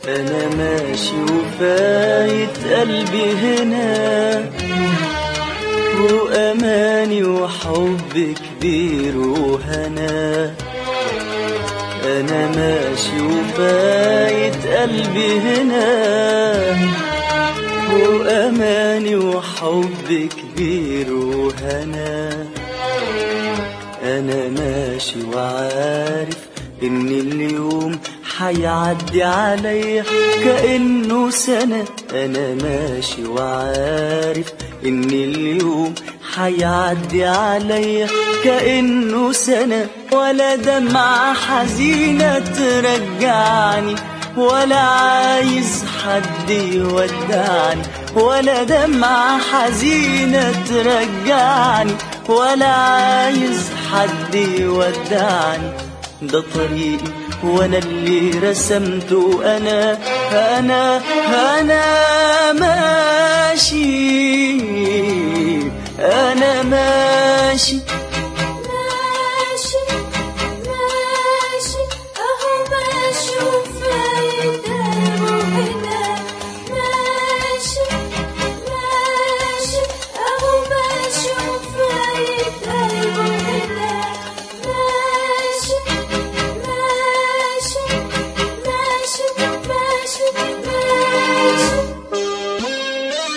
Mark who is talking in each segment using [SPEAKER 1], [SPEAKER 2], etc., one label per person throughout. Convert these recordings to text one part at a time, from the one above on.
[SPEAKER 1] أنا ماشي وفايت قلبي هنا وأماني وحب كبير وهنا أنا ماشي وفايت قلبي هنا وأماني وحب كبير وهنا أنا ماشي وعارف إن اليوم حيعدي عليا كأنه سنة أنا ماشي وعارف إن اليوم حيعدي عليا كأنه سنة ولا دمعة حزينة ترجعني ولا عايز حد يودعني ولا دمعة حزينة ترجعني ولا عايز حد يودعني ده طريقي وانا اللي رسمته انا انا انا ماشي انا ماشي
[SPEAKER 2] ماشي ماشي اهو ماشي وفايت هنا ماشي ماشي اهو ماشي وفايت هنا ماشي ماشي ماشي ماشي ماشي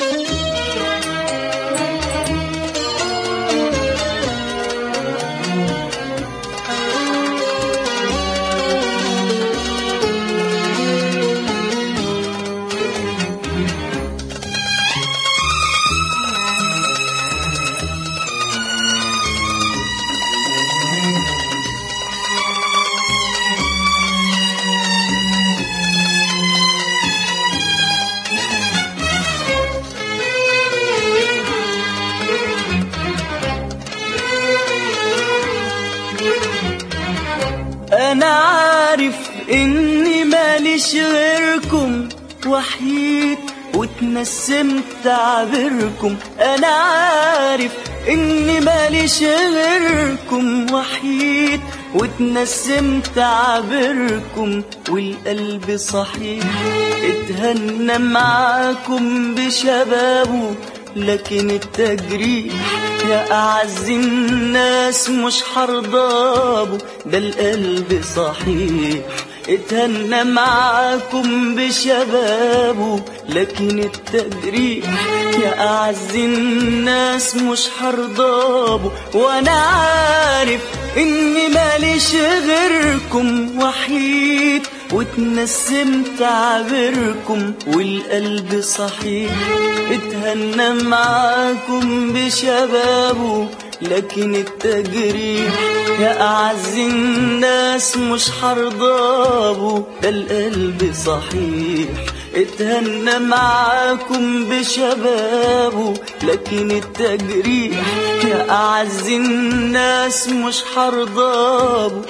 [SPEAKER 1] انا عارف اني ماليش غيركم وحيد واتنسمت عبركم انا عارف اني ماليش غيركم وحيد واتنسمت عبركم والقلب صحيح اتهنى معاكم بشبابه لكن التجريح يا أعز الناس مش حرضابه ده القلب صحيح اتهنى معاكم بشبابه لكن التجريح يا أعز الناس مش حرضابه وأنا عارف إني ماليش غيركم وحيد واتنسمت عبركم والقلب صحيح اتهنى معاكم بشبابه لكن التجريح يا أعز الناس مش حرضابه ده القلب صحيح اتهنى معاكم بشبابه لكن التجريح يا أعز الناس مش حرضابه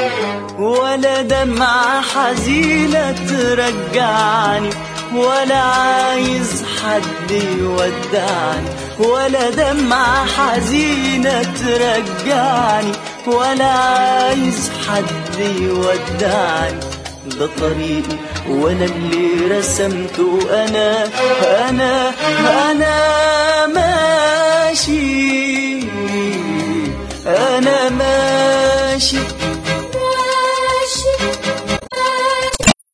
[SPEAKER 1] ولا دمعة حزينة ترجعني ولا عايز حد يودعني ولا دمعة حزينة ترجعني ولا عايز حد يودعني ده طريقي وانا اللي رسمته انا انا